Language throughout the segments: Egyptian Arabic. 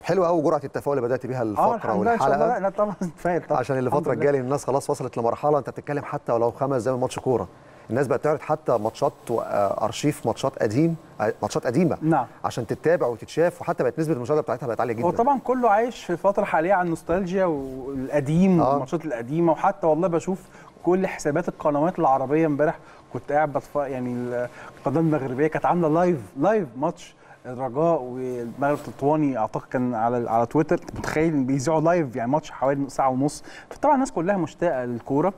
حلو قوي جرعه التفاؤل اللي بدات بيها اه الفقره الحمد لله ان شاء الله والحلقه لا طبعا فايت طبعا عشان الحمد الفتره لله. الجايه الناس خلاص وصلت لمرحله انت بتتكلم حتى ولو خمس دقايق من ماتش كوره الناس بقت تعرض حتى ماتشات وارشيف ماتشات قديم ماتشات قديمه نعم. عشان تتابع وتتشاف وحتى بقت نسبه المشاهده بتاعتها بقت عاليه جدا هو طبعا كله عايش في فتره حاليه عن النوستالجيا والقديم آه. والماتشات القديمه وحتى والله بشوف كل حسابات القنوات العربيه امبارح كنت قاعد بتفرج يعني القناه المغربيه كانت عامله لايف لايف ماتش الرجاء والمغرب التطواني اعتقد كان على على تويتر أنت متخيل إن بيذيعوا لايف يعني ماتش حوالي ساعه ونص فطبعا الناس كلها مشتاقه للكوره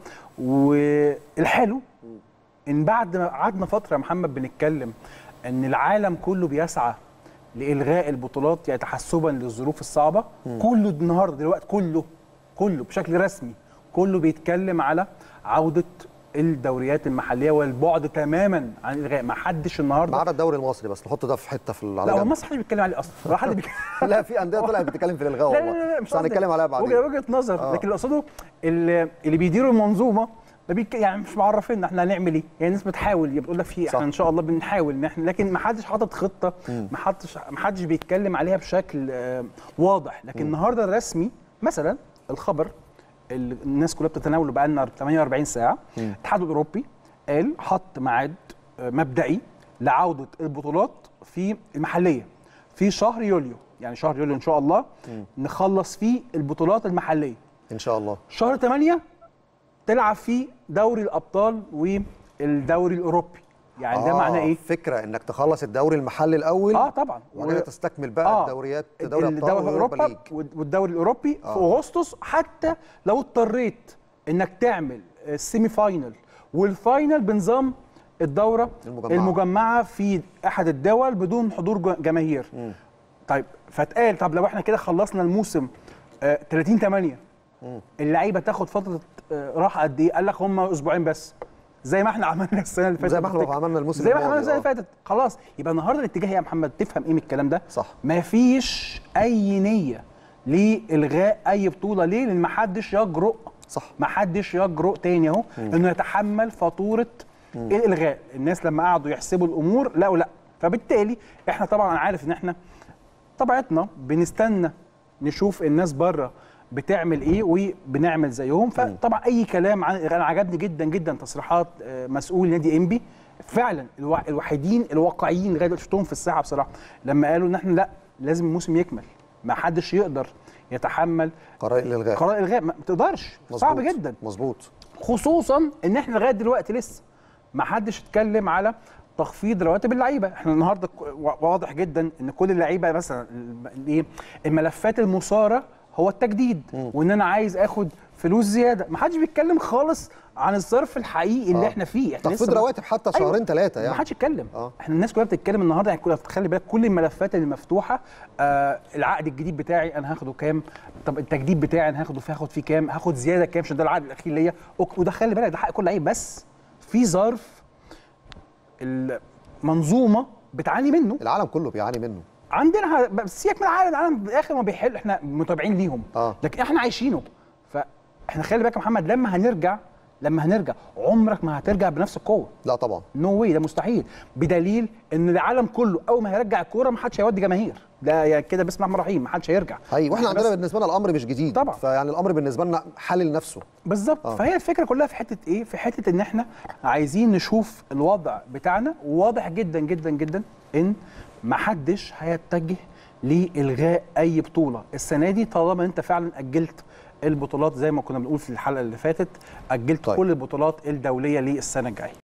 والحلو ان بعد ما قعدنا فتره يا محمد بنتكلم ان العالم كله بيسعى لالغاء البطولات يعني تحسبا للظروف الصعبه كله النهارده دلوقتي كله كله بشكل رسمي كله بيتكلم على عوده الدوريات المحليه والبعد تماما عن الالغاء ما حدش ما النهارده عدا الدوري المصري بس نحط ده في حته في لا على هو جنب. مصر محدش بيتكلم عليه اصلا ولا حد بيتكلم لا في انديه طلعت بتتكلم في الالغاء لا والله لا لا مش بس هنتكلم قصدي. عليها بعدين وجهه وجهه نظر آه. لكن اللي اقصده اللي, اللي بيديروا المنظومه ما بيك يعني مش معرفين احنا هنعمل ايه يعني الناس بتحاول بتقول لك في صح. احنا ان شاء الله بنحاول ان احنا لكن ما حدش حاطط خطه ما حدش ما حدش بيتكلم عليها بشكل آه، واضح لكن النهارده الرسمي مثلا الخبر اللي الناس كلها بتتناوله بقى لنا 48 ساعه الاتحاد الاوروبي قال حط ميعاد آه، مبدئي لعوده البطولات في المحليه في شهر يوليو يعني شهر يوليو ان شاء الله نخلص فيه البطولات المحليه ان شاء الله شهر 8 تلعب فيه دوري الابطال والدوري الاوروبي يعني ده آه، معناه ايه فكره انك تخلص الدوري المحلي الاول اه طبعا وبعدين و- تستكمل بقى آه، الدوريات دوري الدوري ابطال اوروبا واوروبا ليج والدوري الاوروبي في آه. اغسطس حتى لو اضطريت انك تعمل السيمي فاينل والفاينل بنظام الدوره المجمعة. المجمعه في احد الدول بدون حضور ج- جماهير طيب فاتقال طب لو احنا كده خلصنا الموسم آه 30 8 اللعيبه تاخد فتره آه راحه قد ايه؟ قال لك هم اسبوعين بس زي ما احنا عملنا السنه اللي فاتت زي ما احنا تفتكر. عملنا الموسم زي ما احنا عملنا الماضي، السنه اللي آه. فاتت خلاص يبقى النهارده الاتجاه يا محمد تفهم ايه من الكلام ده صح. مفيش اي نيه لالغاء اي بطوله ليه لان محدش يجرؤ صح محدش يجرؤ تاني اهو انه يتحمل فاتوره الالغاء الناس لما قعدوا يحسبوا الامور لقوا لا فبالتالي احنا طبعا أنا عارف ان احنا طبيعتنا بنستنى نشوف الناس بره بتعمل ايه وبنعمل زيهم فطبعا اي كلام عن انا عجبني جدا جدا تصريحات آه، مسؤول نادي انبي فعلا الوا- الوحيدين الواقعيين لغايه دلوقتي شفتهم في الساحه بصراحه لما قالوا ان احنا لا لازم الموسم يكمل ما حدش يقدر يتحمل قرار الالغاء قرار الغاء ما تقدرش صعب مظبوط. جدا مظبوط خصوصا ان احنا لغايه دلوقتي لسه ما حدش اتكلم على تخفيض رواتب اللعيبه احنا النهارده ك- وا- واضح جدا ان كل اللعيبه مثلا ال- ايه الملفات المثاره هو التجديد وان انا عايز اخد فلوس زياده ما حدش بيتكلم خالص عن الصرف الحقيقي اللي آه. احنا فيه احنا تخفيض لسه ما- رواتب حتى أيوة. شهرين ثلاثه ما يعني حدش يتكلم آه. احنا الناس كلها بتتكلم النهارده يعني كلها خلي بالك كل الملفات اللي مفتوحه آه العقد الجديد بتاعي انا هاخده كام طب التجديد بتاعي انا هاخده فيه هاخد فيه كام هاخد زياده كام عشان ده العقد الاخير ليا أوك- وده خلي بالك ده حق كل لعيب بس في ظرف المنظومه بتعاني منه العالم كله بيعاني منه عندنا ه- بس سيبك من العالم العالم في الاخر ما بيحل احنا متابعين ليهم آه. لكن احنا عايشينه فاحنا خلي بالك يا محمد لما هنرجع لما هنرجع عمرك ما هترجع بنفس القوه لا طبعا نو واي ده مستحيل بدليل ان العالم كله اول ما هيرجع الكوره ما حدش هيودي جماهير ده يعني كده بسم الله الرحمن الرحيم ما حدش هيرجع ايوه واحنا بس- عندنا بالنسبه لنا الامر مش جديد طبعا. فيعني الامر بالنسبه لنا حل لنفسه بالظبط آه. فهي الفكره كلها في حته ايه في حته ان احنا عايزين نشوف الوضع بتاعنا وواضح جدا جدا جدا ان ما حدش هيتجه لالغاء اي بطوله السنه دي طالما انت فعلا اجلت البطولات زي ما كنا بنقول في الحلقه اللي فاتت اجلت طيب. كل البطولات الدوليه للسنه الجايه